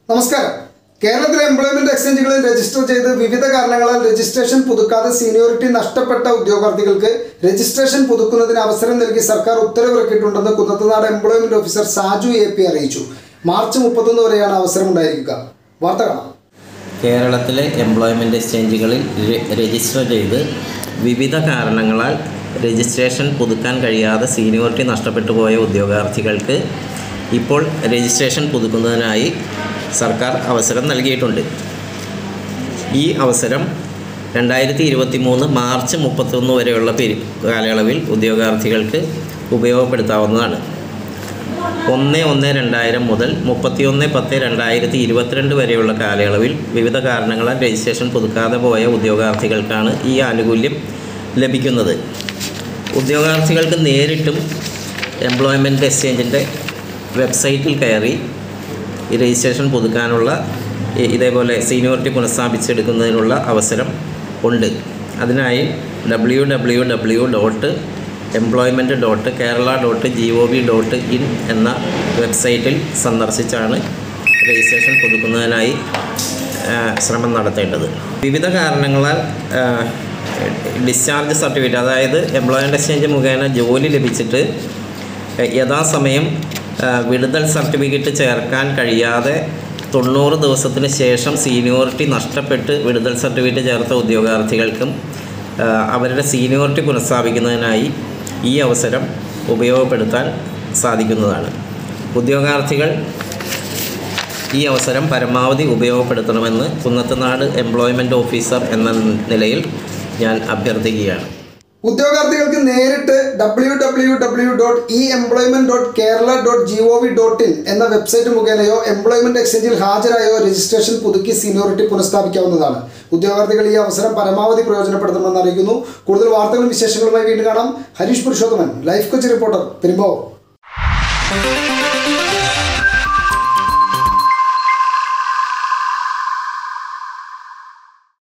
നമസ്കാരം കേരളത്തിലെ employment എക്സ്ചേഞ്ചുകളിൽ register ചെയ്ത് വിവിധ കാരണങ്ങളാൽ രജിസ്ട്രേഷൻ പുതുക്കാതെ സീനിയോറിറ്റി നഷ്ടപ്പെട്ട ഉദ്യോഗാർത്ഥികൾക്ക് രജിസ്ട്രേഷൻ പുതുക്കുന്നതിന് അവസരം നൽകി സർക്കാർ ഉത്തരവിറക്കിയിട്ടുണ്ടെന്ന് Kunnathunad employment officer Saju A P അറിയിച്ചു മാർച്ച് മുപ്പത്തൊന്ന് വരെയാണ് അവസരം ഉണ്ടായിരിക്കുക വാർത്ത കാണാം കേരളത്തിലെ എംപ്ലോയ്മെൻറ്റ് എക്സ്ചേഞ്ചുകളിൽ രെ- രജിസ്റ്റർ ചെയ്ത് വിവിധ കാരണങ്ങളാൽ രജിസ്ട്രേഷൻ പുതുക്കാൻ കഴിയാതെ സീനിയോറിറ്റി നഷ്ടപ്പെട്ടു പോയ ഉദ്യോഗാർത്ഥികൾക്ക് ഇപ്പോൾ രജിസ്ട്രേഷൻ പുതുക്കുന്നതിനായി സർക്കാർ അവസരം നൽകിയിട്ടുണ്ട് ഈ അവസരം രണ്ടായിരത്തി ഇരുപത്തി മൂന്ന് മാർച്ച് മുപ്പത്തൊന്ന് വരെയുള്ള പെരി കാലയളവിൽ ഉദ്യോഗാർത്ഥികൾക്ക് ഉപയോഗപ്പെടുത്താവുന്നതാണ് ഒന്ന് ഒന്ന് രണ്ടായിരം മുതൽ മുപ്പത്തിയൊന്ന് പത്ത് രണ്ടായിരത്തി ഇരുപത്തിരണ്ട് വരെയുള്ള കാലയളവിൽ വിവിധ കാരണങ്ങളാൽ രജിസ്ട്രേഷൻ പുതുക്കാതെ പോയ ഉദ്യോഗാർത്ഥികൾക്കാണ് ഈ ആനുകൂല്യം ലഭിക്കുന്നത് ഉദ്യോഗാർത്ഥികൾക്ക് നേരിട്ടും എംപ്ലോയ്മെൻറ്റ് എക്സ്ചേഞ്ചിൻ്റെ വെബ്സൈറ്റിൽ കയറി ഈ രജിസ്ട്രേഷൻ പുതുക്കാനുള്ള ഇ- ഇതേപോലെ സീനിയോറിറ്റി പുനഃസ്ഥാപിച്ചെടുക്കുന്നതിനുള്ള അവസരം ഉണ്ട് അതിനായി W W W dot employment dot Kerala dot G O V dot in എന്ന വെബ്സൈറ്റിൽ സന്ദർശിച്ചാണ് രജിസ്ട്രേഷൻ പുതുക്കുന്നതിനായി ആ, ശ്രമം നടത്തേണ്ടത് വിവിധ കാരണങ്ങളാൽ ആ, ഡിസ്ചാർജ് സർട്ടിഫിക്കറ്റ് അതായത് എംപ്ലോയ്മെൻറ്റ് എക്സ്ചേഞ്ച് മുഖേന ജോലി ലഭിച്ചിട്ട് യഥാസമയം ആ, വിടുതൽ സർട്ടിഫിക്കറ്റ് ചേർക്കാൻ കഴിയാതെ തൊണ്ണൂറ് ദിവസത്തിന് ശേഷം സീനിയോറിറ്റി നഷ്ടപ്പെട്ട് വിടുതൽ സർട്ടിഫിക്കറ്റ് ചേർത്ത ഉദ്യോഗാർത്ഥികൾക്കും ആ, അവരുടെ സീനിയോറിറ്റി പുനഃസ്ഥാപിക്കുന്നതിനായി ഈ അവസരം ഉപയോഗപ്പെടുത്താൻ സാധിക്കുന്നതാണ് ഉദ്യോഗാർത്ഥികൾ ഈ അവസരം പരമാവധി ഉപയോഗപ്പെടുത്തണമെന്ന് കുന്നത്തുനാട് എംപ്ലോയ്മെൻറ്റ് ഓഫീസർ എന്ന നിലയിൽ ഞാൻ അഭ്യർത്ഥിക്കുകയാണ് ഉദ്യോഗാർത്ഥികൾക്ക് നേരിട്ട് W W W dot E employment dot Kerala dot G O V dot in എന്ന വെബ്സൈറ്റ് മുഖേനയോ എംപ്ലോയ്മെന്റ് എക്സ്ചേഞ്ചിൽ ഹാജരായോ രജിസ്ട്രേഷൻ പുതുക്കി സീനിയോറിറ്റി പുനഃസ്ഥാപിക്കാവുന്നതാണ് ഉദ്യോഗാർത്ഥികൾ ഈ അവസരം പരമാവധി പ്രയോജനപ്പെടുത്തണമെന്ന് അറിയിക്കുന്നു കൂടുതൽ വാർത്തകളും വിശേഷങ്ങളുമായി വീണ്ടും കാണാം Harish Purushothaman life coach reporter Perumbavoor